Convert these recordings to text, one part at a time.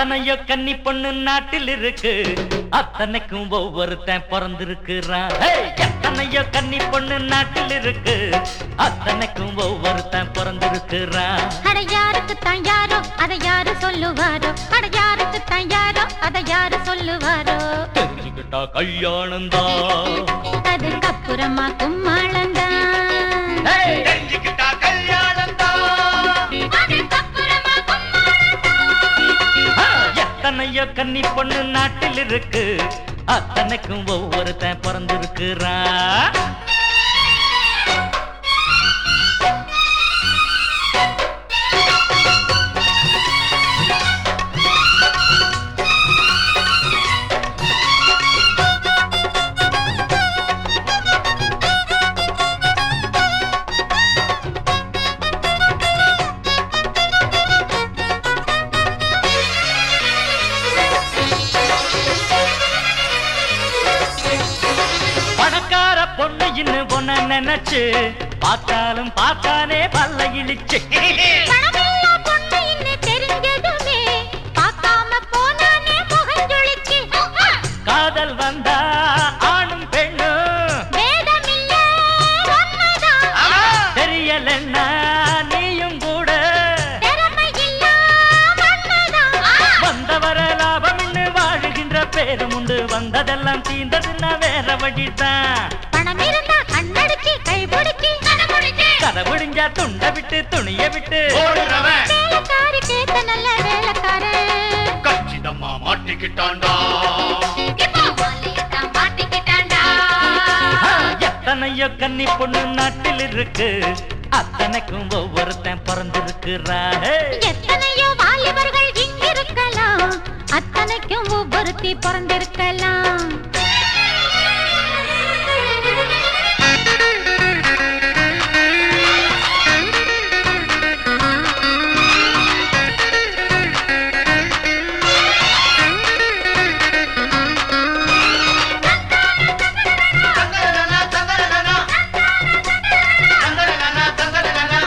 எத்தனையோ கன்னி பொண்ணு நாட்டில் இருக்கு அத்தனைக்கும் ஒவ்வொருத்தன் பிறந்திருக்கிறான் ஹேய்! எத்தனையோ கன்னி பொண்ணு நாட்டில் இருக்கு அத்தனைக்கும் ஒவ்வொருத்தன் பிறந்திருக்கிறான் அட யாருக்கு தான் யாரோ அதை யாரு சொல்லுவாரோ அட யாருக்கு தான் யாரோ அதை யாரு சொல்லுவாரோ தெரிஞ்சுக்கிட்டா கல்யாணம் தான் அதுக்கப்புறமா கும்மாளந்தான் தெரிஞ்சுக்கிட்டா கல்யாணம் தான் அதுக்கப்புறமா எத்தனையோ கன்னி பொண்ணு நாட்டில் இருக்கு அத்தனைக்கும் ஒவ்வொருத்தன் பிறந்திருக்கிறான் பணக்கார பொண்ணு இன்னும் பொண்ண நினைச்சு பார்த்தாலும் பார்த்தானே பல்ல இழிச்சு பணமில்லா பொண்ணு இன்னும் தெரிஞ்சதுமே பார்க்காம போனானே முகஞ்சொழிச்சு காதல் வந்தா ஆணும் பெண்ணும் வேதமில்ல ஒண்ணுதான் தெரியலன்னா நீயும் கூட திறமையில்ல ஒண்ணுதான் வந்தவர லாபம்னு வாழுகின்ற பேரும் உண்டு வந்ததெல்லாம் தீந்ததுன்னா வேற வழிதான் பணம் இருந்தா கண்ணடிச்சு கை பிடிச்சி கதை முடிஞ்சா துண்டை விட்டு துணிய விட்டு ஓடுறவன் வேலைக்காரி கேட்ட நல்ல வேலைக்காரு கச்சிதமா மாட்டிக்கிட்டான்டா ஆ, எத்தனையோ கன்னி பொண்ணு நாட்டில் இருக்கு அத்தனைக்கும் ஒவ்வொருத்தன் பிறந்திருக்கிறா ஹே! எத்தனையோ வாலிபர்கள் இங்கிருக்கலாம் அத்தனைக்கும் ஒவ்வொருத்தி பிறந்திருக்கலாம் தங்கரனா தங்கரனா தங்கரனா தங்கரனா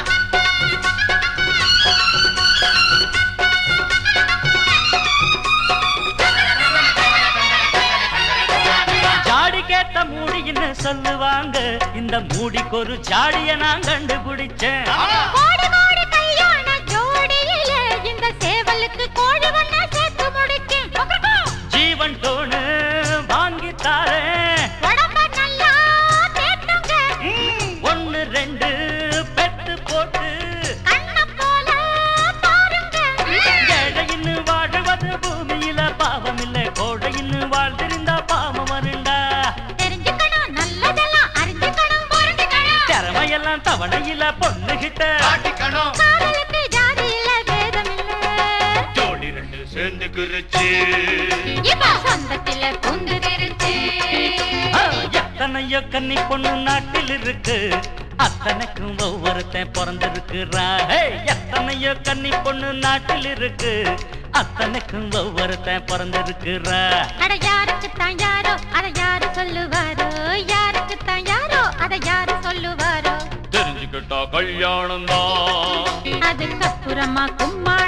ஜாடி கேட்ட மூடின்னு சொல்லுவாங்க இந்த மூடிக்கு ஒரு ஜாடிய நான் கண்டுபிடிச்சேன் கோடி கோடி கல்யாண ஜோடியில இந்த சேவலுக்கு கோழி ஒண்ணா சேர்த்து முடிக்கேன் ஜீவன் டோனு வாங்கி தாரேன் உடம்ப நல்லா தேத்துங்க ஒன்னு ரெண்டு பெத்து போட்டு கண்ண போல பாருங்க ஏழையின்னு வாழுவது பூமியில பாவம் இல்ல கோழையின்னு வாழ்ந்திருந்தா பாவம் வருண்டா தெரிஞ்சுக்கணும் நல்லதெல்லாம் அறிஞ்சுக்கணும் புரிஞ்சுக்கணும் திறமையெல்லாம் தவணையில பொண்ணுகிட்ட காட்டிக்கணும் காதலுக்கு ஜாதி இல்ல வேதம் இல்ல ஜோடி ரெண்டு சேர்ந்துக்குருச்சு இப்ப சொந்தத்தில பூந்துருச்சு ஆ, எத்தனையோ கன்னி பொண்ணு நாட்டில் இருக்கு அத்தனைக்கும் ஒவ்வொருத்தன் பிறந்திருக்கிறா ஹே! எத்தனையோ கன்னி பொண்ணு நாட்டில் இருக்கு அத்தனைக்கும் ஒவ்வொருத்தன் பிறந்திருக்கிறா அட யாருக்கு தான் யாரோ அதை யாரு சொல்லுவாரோ யாருக்கு தான் யாரோ அதை யாரு சொல்லுவாரோ தெரிஞ்சுக்கிட்டா கல்யாணம் தான் அதுக்கப்புறமா கும்மாள